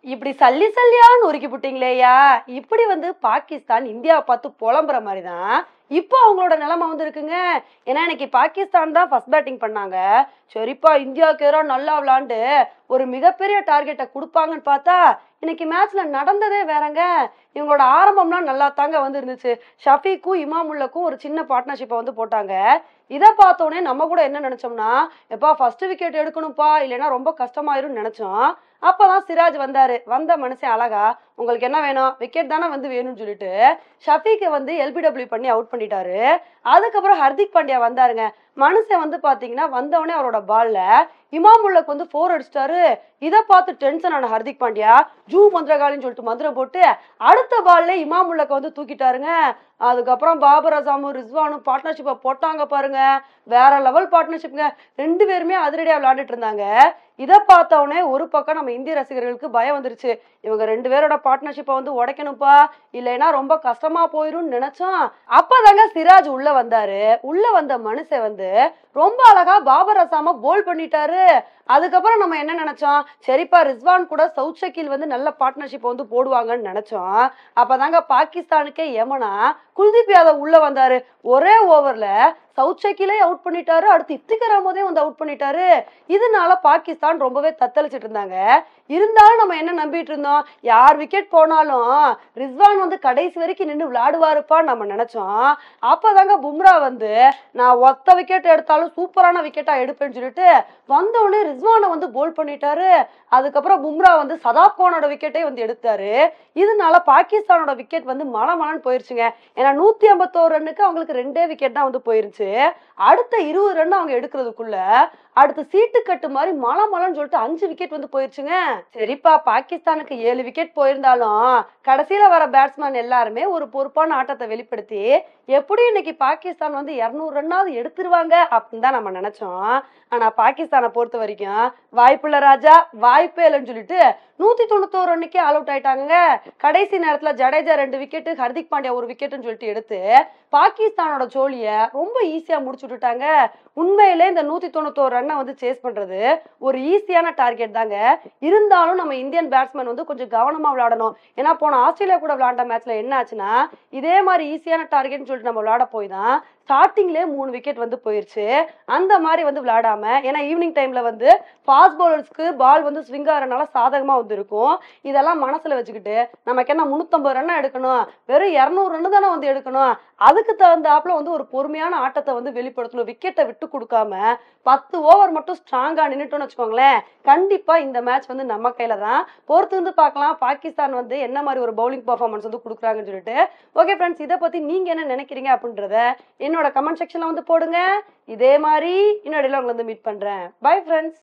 இப்படி சல்லி சல்லியான்னு உருக்கி புட்டீங்களேயா இப்படி வந்து பாகிஸ்தான் இந்தியாவை பார்த்து புலம்புற மாதிரி தான் இப்போ அவங்களோட நிலைமை வந்து இருக்குங்க ஏன்னா இன்னைக்கு பாகிஸ்தான் தான் ஃபர்ஸ்ட் பேட்டிங் பண்ணாங்க சரிப்பா இந்தியாவுக்கு எதிராக நல்லா விளாண்டு ஒரு மிகப்பெரிய டார்கெட்டை கொடுப்பாங்கன்னு பார்த்தா இன்னைக்கு மேட்ச்ல நடந்ததே வேறங்க இவங்களோட ஆரம்பம்லாம் நல்லா தாங்க வந்து இருந்துச்சு ஷஃபீக்கும் இமாமுல்லக்கும் ஒரு சின்ன பார்ட்னர்ஷிப்பை வந்து போட்டாங்க இதை பார்த்தோன்னே நம்ம கூட என்ன நினைச்சோம்னா எப்பா ஃபர்ஸ்ட் விக்கெட் எடுக்கணும்ப்பா இல்லைன்னா ரொம்ப கஷ்டமாயிரும்னு நினைச்சோம் அப்பதான் சிராஜ் வந்தாரு வந்த மனுஷன் அழகா உங்களுக்கு என்ன வேணும் விக்கெட் தானே வந்து வேணும்னு சொல்லிட்டு ஷஃபீக்கை வந்து எல்பிடபிள்யூ பண்ணி அவுட் பண்ணிட்டாரு அதுக்கப்புறம் ஹர்திக் பாண்டியா வந்தாருங்க மனுஷன் வந்து பாத்தீங்கன்னா வந்தவொடனே அவரோட பால்ல இமாமுல்லக்கு வந்து ஃபோர் அடிச்சிட்டாரு இதை பார்த்து டென்ஷன் ஆன ஹர்திக் பாண்டியா ஜூ மந்திரகாலின்னு சொல்லிட்டு மந்திரம் போட்டு அடுத்த பால்ல இமாமுல்லக்க வந்து தூக்கிட்டாருங்க அதுக்கப்புறம் பாபர் அசாமும் ரிஸ்வானும் பார்ட்னர்ஷிப்பை போட்டாங்க பாருங்க வேற லெவல் பார்ட்னர்ஷிப்ங்க ரெண்டு பேருமே அதிரடியா விளையாண்டுட்டு இருந்தாங்க இதை பார்த்தவொடனே ஒரு பக்கம் நம்ம இந்திய ரசிகர்களுக்கு பயம் வந்துருச்சு இவங்க ரெண்டு பேரோட பார்ட்னர்ஷிப்பை வந்து உடைக்கணும்ப்பா இல்லைன்னா ரொம்ப கஷ்டமா போயிரும்னு நினைச்சோம் அப்பதாங்க சிராஜ் உள்ள வந்தாரு உள்ள வந்த மனுஷன் வந்து ரொம்ப அழகா பாபர் அசாம போல் பண்ணிட்டாரு அதுக்கப்புறம் நம்ம என்ன நினைச்சோம் சரிப்பா ரிஸ்வான் கூட சவுத் ஷக்கீல் வந்து நல்ல பார்ட்னர்ஷிப் வந்து போடுவாங்கன்னு நினைச்சோம் அப்பதாங்க பாகிஸ்தானுக்கே எமனா குல்தீப் யாதவ் உள்ள வந்தாரு ஒரே ஓவர்ல சவுத் ஷக்கீலே அவுட் பண்ணிட்டாரு அடுத்து இப்திகர் அஹமதே வந்து அவுட் பண்ணிட்டாரு இதனால பாகிஸ்தான் ரொம்பவே தத்தளிச்சிட்டு இருந்தாங்க இருந்தாலும் நம்ம என்ன நம்பிட்டு இருந்தோம் யார் விக்கெட் போனாலும் ரிஸ்வான் வந்து கடைசி வரைக்கும் நின்று விளையாடுவாருப்பான்னு நம்ம நினைச்சோம் அப்பதாங்க பும்ரா வந்து நான் ஒத்த விக்கெட் எடுத்தாலும் சூப்பரான விக்கெட்டா எடுப்பேன்னு சொல்லிட்டு வந்த உடனே ரிஸ்வானை வந்து போல் பண்ணிட்டாரு அதுக்கப்புறம் பும்ரா வந்து சதாப் கானோட விக்கெட்டே வந்து எடுத்தாரு இதனால பாகிஸ்தானோட விக்கெட் வந்து மல மலன்னு போயிருச்சுங்க ஏன்னா நூத்தி ஐம்பத்தோரு ரன்னுக்கு அவங்களுக்கு ரெண்டே விக்கெட் தான் வந்து போயிருச்சு அடுத்த இருபது ரன் அவங்க எடுக்கிறதுக்குள்ள அடுத்து சீட்டு கட்டு மாதிரி மல மலன்னு சொல்லிட்டு அஞ்சு விக்கெட் வந்து போயிருச்சுங்க சரிப்பா பாகிஸ்தானுக்கு ஏழு விக்கெட் போயிருந்தாலும் கடைசியில வர பேட்ஸ்மேன் எல்லாருமே ஒரு பொறுப்பான ஆட்டத்தை வெளிப்படுத்தி எப்படி இன்னைக்கு பாகிஸ்தான் வந்து இரநூறு ரன்னாவது எடுத்துருவாங்க அப்படின்னு தான் நம்ம நினைச்சோம் ஆனா பாகிஸ்தானை பொறுத்த வரைக்கும் வாய்ப்புள்ள ராஜா வாய்ப்பே இல்லைன்னு சொல்லிட்டு நூத்தி தொண்ணூத்தோரு ரன்னுக்கே ஆல் அவுட் ஆயிட்டாங்க கடைசி நேரத்துல ஜடேஜா ரெண்டு விக்கெட்டு ஹர்திக் பாண்டியா ஒரு விக்கெட்டுன்னு சொல்லிட்டு எடுத்து பாகிஸ்தானோட ஜோலிய ரொம்ப ஈஸியா முடிச்சு விட்டுட்டாங்க உண்மையிலே இந்த நூத்தி தொண்ணூத்தோரு ரன்னை வந்து சேஸ் பண்றது ஒரு ஈஸியான டார்கெட் தாங்க இருந்தாலும் நம்ம இந்தியன் பேட்ஸ்மேன் வந்து கொஞ்சம் கவனமா விளையாடணும் ஏன்னா போன ஆஸ்திரேலியா கூட விளையாண்ட மேட்ச்ல என்ன ஆச்சுன்னா இதே மாதிரி ஈஸியான டார்கெட்னு சொல்லிட்டு நம்ம விளையாட போய் தான் ஸ்டார்டிங்லேயே மூணு விக்கெட் வந்து போயிருச்சு அந்த மாதிரி வந்து விளையாடாம ஏன்னா ஈவினிங் டைம்ல வந்து ஃபாஸ்ட் பவுலர்ஸ்க்கு பால் வந்து ஸ்விங் ஆகிறனால சாதகமா வந்து இருக்கும் இதெல்லாம் மனசுல வச்சுக்கிட்டு நமக்கு என்ன முந்நூற்றம்பது ரன் எடுக்கணும் வெறும் இரநூறு ரன் தானே வந்து எடுக்கணும் அதுக்கு தகுந்தாப்புல வந்து ஒரு பொறுமையான ஆட்டத்தை வந்து வெளிப்படுத்தணும் விக்கெட்டை விட்டு கொடுக்காம பத்து ஓவர் மட்டும் ஸ்ட்ராங்கா நின்னுட்டோம்னு வச்சுக்கோங்களேன் கண்டிப்பா இந்த மேட்ச் வந்து நம்ம கையில தான் பொறுத்து வந்து பார்க்கலாம் பாகிஸ்தான் வந்து என்ன மாதிரி ஒரு பவுலிங் பர்ஃபார்மன்ஸ் வந்து கொடுக்குறாங்கன்னு சொல்லிட்டு ஓகே ஃப்ரெண்ட்ஸ் இதை பத்தி நீங்க என்ன நினைக்கிறீங்க அப்படின்றத என்னோட கமெண்ட் செக்ஷன்ல வந்து போடுங்க இதே மாதிரி இன்னொரு உங்களை வந்து மீட் பண்றேன் பை ஃப்ரெண்ட்ஸ்